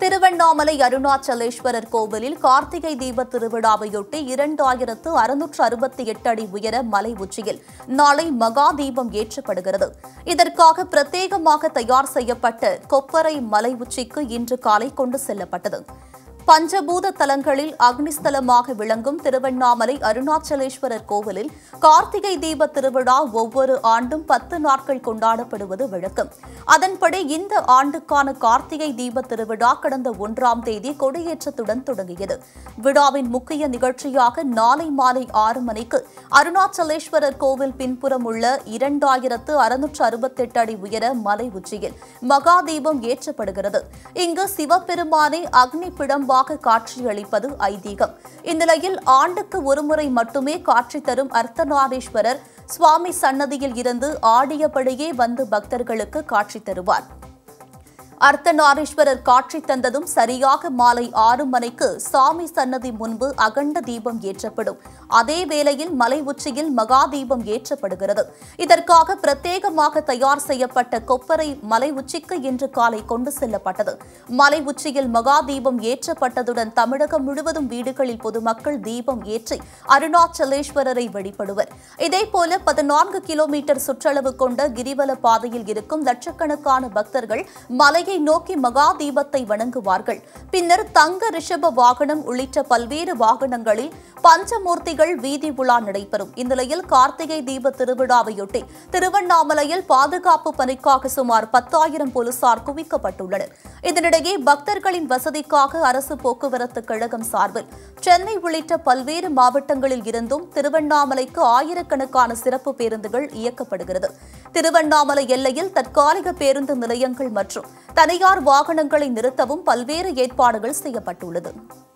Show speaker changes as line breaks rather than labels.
திருவண்ணாமலை அருணாச்சலேஸ்வரர் கோவிலில் கார்த்திகை தீப திருவிழாவையொட்டி இரண்டாயிரத்து அறுநூற்று அறுபத்தி எட்டு அடி உயர மலை உச்சியில் நாளை மகா தீபம் ஏற்றப்படுகிறது இதற்காக பிரத்யேகமாக தயார் செய்யப்பட்ட கொப்பரை மலை உச்சிக்கு இன்று காலை கொண்டு செல்லப்பட்டது பஞ்சபூத தலங்களில் அக்னிஸ்தலமாக விளங்கும் திருவண்ணாமலை அருணாச்சலேஸ்வரர் கோவிலில் கார்த்திகை தீப திருவிழா ஒவ்வொரு ஆண்டும் பத்து நாட்கள் கொண்டாடப்படுவது வழக்கம் அதன்படி இந்த ஆண்டுக்கான கார்த்திகை தீப திருவிழா கடந்த ஒன்றாம் தேதி கொடியேற்றத்துடன் தொடங்கியது விழாவின் முக்கிய நிகழ்ச்சியாக நாளை மாலை ஆறு மணிக்கு அருணாச்சலேஸ்வரர் கோவில் பின்புறம் உள்ள இரண்டாயிரத்து அறுநூற்று அறுபத்தெட்டு அடி உயர மலை உச்சியில் மகா தீபம் ஏற்றப்படுகிறது இங்கு சிவபெருமானை அக்னி பிழம்பாக காட்சியளிப்பது ஐதீகம் இந்நிலையில் ஆண்டுக்கு ஒருமுறை மட்டுமே காட்சி தரும் அர்த்தநாரீஸ்வரர் சுவாமி சன்னதியில் இருந்து ஆடியபடியே வந்து பக்தர்களுக்கு காட்சி தருவார் அர்த்தநாரீஸ்வரர் காட்சி தந்ததும் சரியாக மாலை ஆறு மணிக்கு சாமி சன்னதி முன்பு அகண்ட தீபம் ஏற்றப்படும் அதே வேளையில் மலை உச்சியில் மகா தீபம் ஏற்றப்படுகிறது இதற்காக பிரத்யேகமாக தயார் செய்யப்பட்ட கொப்பரை மலை உச்சிக்கு இன்று காலை கொண்டு செல்லப்பட்டது மலை உச்சியில் மகா தீபம் ஏற்றப்பட்டதுடன் தமிழகம் முழுவதும் வீடுகளில் பொதுமக்கள் தீபம் ஏற்றி அருணாச்சலேஸ்வரரை வழிபடுவர் இதேபோல பதினான்கு கிலோமீட்டர் சுற்றளவு கொண்ட கிரிவல பாதையில் இருக்கும் லட்சக்கணக்கான பக்தர்கள் மலையை நோக்கி மகா தீபத்தை வணங்குவார்கள் பின்னர் தங்க ரிஷப வாகனம் உள்ளிட்ட பல்வேறு வாகனங்களில் பஞ்சமூர்த்திகள் வீதி உலா நடைபெறும் இந்நிலையில் கார்த்திகை தீப திருவிழாவையொட்டி திருவண்ணாமலையில் பாதுகாப்பு பணிக்காக சுமார் பத்தாயிரம் போலீசார் குவிக்கப்பட்டுள்ளனர் இதனிடையே பக்தர்களின் வசதிக்காக அரசு போக்குவரத்து கழகம் சார்பில் சென்னை உள்ளிட்ட பல்வேறு மாவட்டங்களில் இருந்தும் திருவண்ணாமலைக்கு ஆயிரக்கணக்கான சிறப்பு பேருந்துகள் இயக்கப்படுகிறது திருவண்ணாமலை எல்லையில் தற்காலிக பேருந்து நிலையங்கள் மற்றும் தனியார் வாகனங்களை நிறுத்தவும் பல்வேறு ஏற்பாடுகள் செய்யப்பட்டுள்ளது